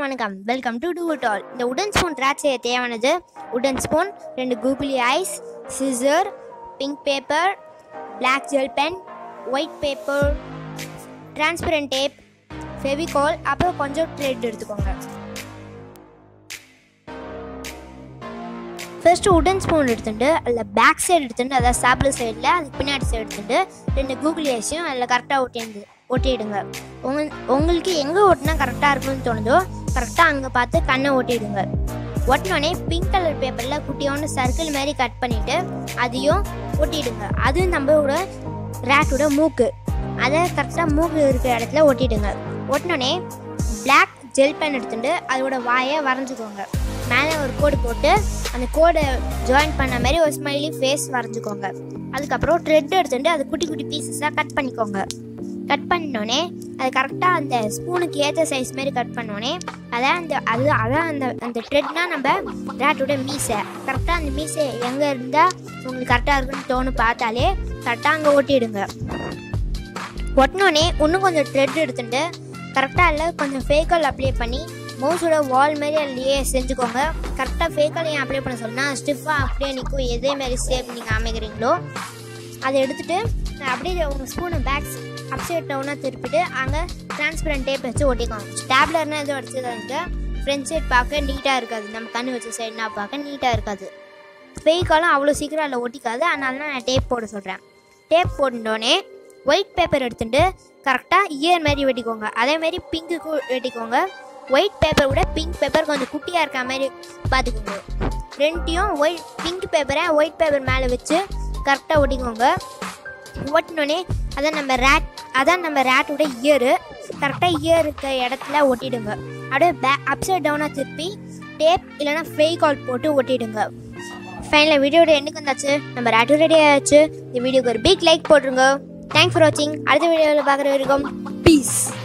வணக்கம் welcome to do it all இந்த wooden spoon rat செய்ய தேவையானது உடன் ஸ்பூன் ரெண்டு googly eyes scissor pink paper black gel pen white paper transparent tape Fevicol அப்புறம் கொஞ்சம் thread எடுத்துக்கோங்க ஃபர்ஸ்ட் உடன் ஸ்பூன் எடுத்துட்டு அதில் பேக் சைடு எடுத்துட்டு அதாவது சாப்பிட்ற சைடில் அதுக்கு பின்னாடி சைடு எடுத்துட்டு ரெண்டு கூகுளி ஐஸையும் அதில் கரெக்டாக ஒட்டிடு ஒட்டிடுங்க உங்க உங்களுக்கு எங்கே ஒட்டினா கரெக்டாக இருக்கும்னு தோணுதோ கரெக்டாக அங்கே பார்த்து கண்ணை ஒட்டிடுங்க ஒட்டினோடனே பிங்க் கலர் பேப்பரில் குட்டியோன்னு சர்க்கிள் மாதிரி கட் பண்ணிவிட்டு அதையும் ஒட்டிடுங்க அது நம்மளோட ரேட்டோட மூக்கு அதை கரெக்டாக மூக்கு இருக்கிற இடத்துல ஒட்டிடுங்க ஒட்டினோடனே பிளாக் ஜெல் பென் எடுத்துட்டு அதோட வாயை வரைஞ்சிக்கோங்க மேலே ஒரு கோடு போட்டு அந்த கோடை ஜாயின் பண்ண மாதிரி ஒரு ஸ்மைலி ஃபேஸ் வரைஞ்சிக்கோங்க அதுக்கப்புறம் த்ரெட் எடுத்துட்டு அது குட்டி குட்டி பீசஸாக கட் பண்ணிக்கோங்க கட் பண்ணினோடனே அது கரெக்டாக அந்த ஸ்பூனுக்கு ஏற்ற சைஸ் மாதிரி கட் பண்ணோடனே அதான் அந்த அது அதான் அந்த அந்த த்ரெட்னா நம்ம ரேட்டோட மீசை கரெக்டாக அந்த மீசை எங்கே இருந்தால் உங்களுக்கு கரெக்டாக இருக்குன்னு தோணு பார்த்தாலே கரெக்டாக அங்கே ஒட்டிடுங்க ஒட்டினோடனே இன்னும் கொஞ்சம் த்ரெட் எடுத்துட்டு கரெக்டாக இல்லை கொஞ்சம் ஃபேக்கல் அப்ளை பண்ணி மவுஸோட வால் மாதிரி அதுலேயே செஞ்சுக்கோங்க கரெக்டாக ஃபேக்கல் ஏன் அப்ளை பண்ண சொன்னால் ஸ்டிஃபாக அப்படியே நிற்கும் எதே மாதிரி ஷேப் நீங்கள் அமைக்கிறீங்களோ அதை எடுத்துட்டு அப்படியே உங்கள் ஸ்பூனை பேக் அப்சைட் டவுனாக திருப்பிட்டு அங்கே டிரான்ஸ்பரண்ட் டேப் வச்சு ஒட்டிக்கோங்க டேப்லர்னா எதுவும் அடிச்சதாங்க ஃப்ரண்ட் சைட் பார்க்க நீட்டாக இருக்காது நம்ம கண்ணு வச்ச சைட்னா பார்க்க நீட்டாக இருக்காது ஃபேக்காலும் அவ்வளோ சீக்கிரம் அதில் ஒட்டிக்காது அதனால தான் நான் டேப் போட சொல்கிறேன் டேப் போட்டோடனே ஒயிட் பேப்பர் எடுத்துட்டு கரெக்டாக இயர் மாதிரி வெட்டிக்கோங்க அதே மாதிரி பிங்க்குக்கு வெட்டிக்கோங்க ஒயிட் பேப்பர் விட பிங்க் பேப்பர் கொஞ்சம் குட்டியாக இருக்க மாதிரி பார்த்துக்கோங்க ரெண்டையும் ஒயிட் பிங்க் பேப்பரை ஒயிட் பேப்பர் மேலே வச்சு கரெக்டாக ஒட்டிக்கோங்க ஒட்டினோடனே அதான் நம்ம ரேட் அதான் நம்ம ரேட்டோட இயரு கரெக்டாக இயர் இருக்க இடத்துல ஒட்டிடுங்க அப்படியே பே அப்சைட் டவுனாக திருப்பி டேப் இல்லைனா ஃபெய்கால் போட்டு ஒட்டிடுங்க ஃபைனலாக வீடியோட எண்ணுக்கு வந்தாச்சு நம்ம ரேட்டு ரெடி ஆயாச்சு இந்த வீடியோக்கு ஒரு பிக் லைக் போட்டுருங்க தேங்க்ஸ் ஃபார் வாட்சிங் அடுத்த வீடியோவில் பார்க்குற வரைக்கும் பீஸ்